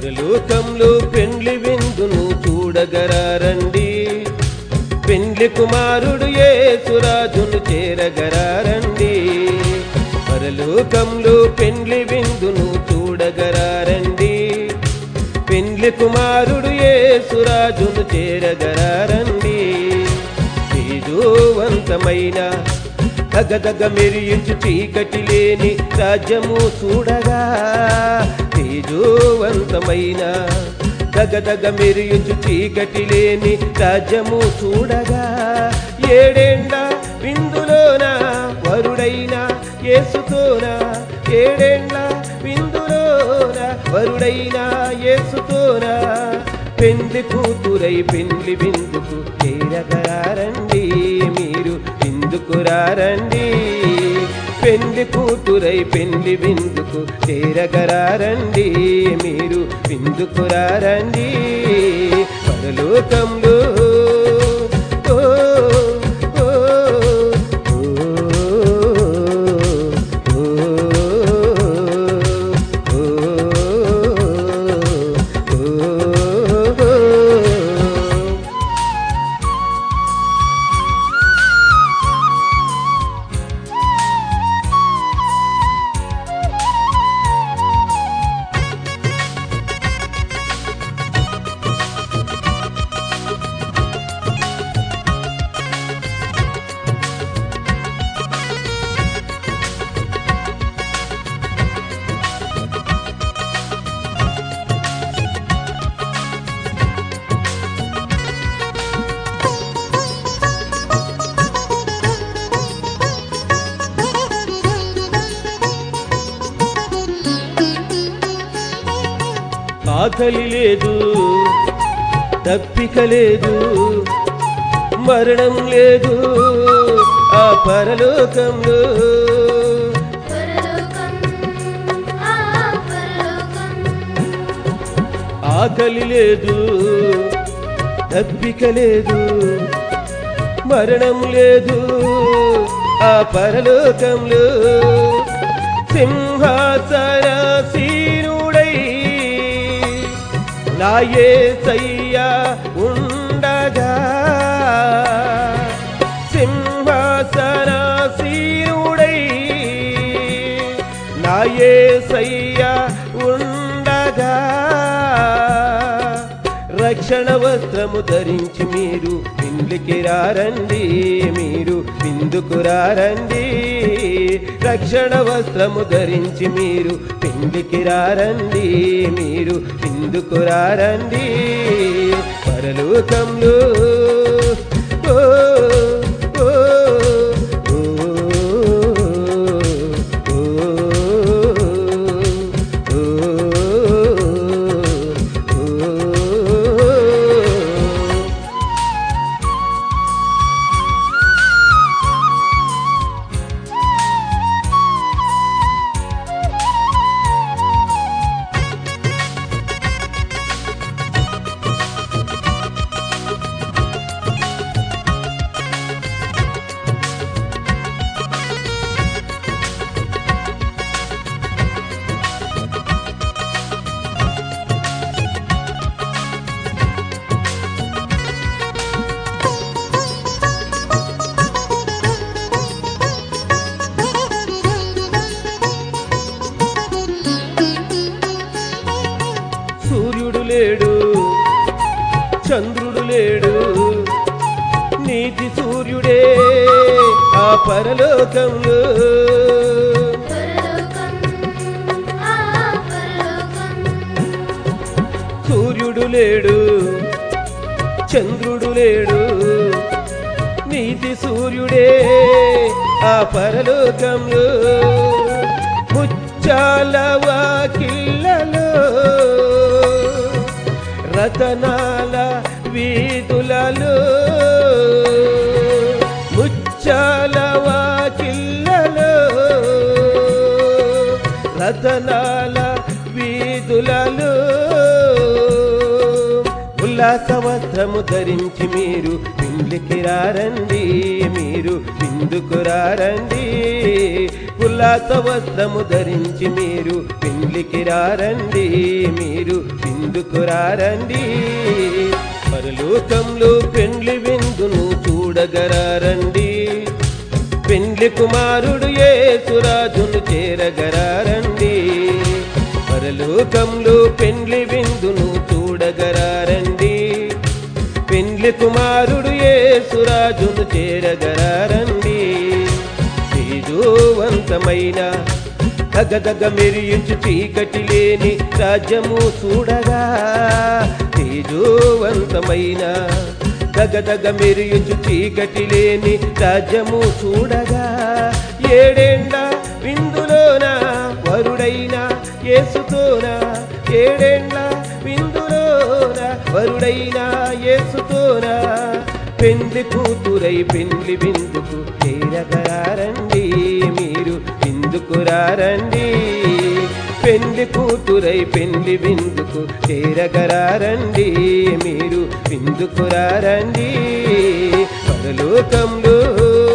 పరలోకంలో పెండ్లి విందును చూడగరారండి పెండ్లి కుమారుడు యేసురాజును చేరగరారండి పరలోకంలో పెండ్లి విందును చూడగరారండి పెండ్లి కుమారుడు యేసురాజును చేరగరారండి తేజోవంతమైన దగదగ మెరియుచు చీకటి లేని రాజ్యము చూడగా తేజోవంతమైన దగదగ మెరియుచు చీకటి లేని రాజ్యము చూడగా ఏడేండ విందులోన వరుడైన యేసుతోన ఏడేండ్ల విందులోన వరుడైన యేసుతోన పెండ్లి కూతురై పెండ్లి విందుకు చేరగరారండి మీరు విందుకు రారండి పెండ్లి కూతురై పెండ్లి విందుకు చేరగరారండి మీరు విందుకు రారండి పరలోకంలో ఓ, ఓ, ఓ, ఓ, ఓ, ఓ. ఆకలి లేదు తప్పిక లేదు మరణం లేదు ఆ పరలోకంలో పరలోకం ఆ పరలోకం ఆకలి లేదు తప్పిక లేదు మరణం లేదు ఆ పరలోకంలో సింహాసనసీనుడై నాయే సయ్యా ఉండగా సింహాసనసీనుడై నాయే సయ్యా ఉండగా రక్షణ వస్త్రము ధరించి మీరు విందుకి రారండి మీరు విందుకు రారండి రక్షణ వస్త్రము ధరించి మీరు విందుకి రారండి మీరు విందుకు రారండి పరలోకంలో ఓ, ఓ, ఓ, ఓ, ఓ, ఓ. సూర్యుడు లేడు చంద్రుడు లేడు నీతి సూర్యుడే ఆ పరలోకంలో పరలోకం ఆ పరలోకం సూర్యుడు లేడు చంద్రుడు లేడు నీతి సూర్యుడే ఆ పరలోకంలో ముచ్చాల వాకిళ్ళలో రతనాల వీధులలో ముచ్చాల వాకిళ్ళలో రతనాల వీధులలో ఉల్లాస వస్త్రము ధరించి మీరు విందుకి రారండి మీరు విందుకు రారండి ఉల్లాస వస్త్రము ధరించి మీరు విందుకి రారండి మీరు విందుకు విందుకురారండి పరలోకంలో పెండ్లి విందును చూడగరారండి పెండ్లి కుమారుడు యేసురాజును చేరగరారండి పరలోకంలో పెండ్లి విందును చూడగరారండి పెండ్లి కుమారుడు యేసురాజును చేరగరారండి తేజోవంతమైన దగదగ మెరియుచు చీకటి లేని రాజ్యము చూడగా తేజోవంతమైన దగదగ మెరియుచు చీకటి లేని రాజ్యము చూడగా ఏడేండ విందులోన వరుడైన యేసుతోన ఏడేండ్ల విందులోన వరుడైన యేసుతోన పెండ్లి కూతురై పెండ్లి విందుకు చేరగరారండి మీరు విందుకురారండి పెండ్లి కూతురై పెండ్లి విందుకు చేరగరారండి మీరు విందుకురారండి పరలోకంలో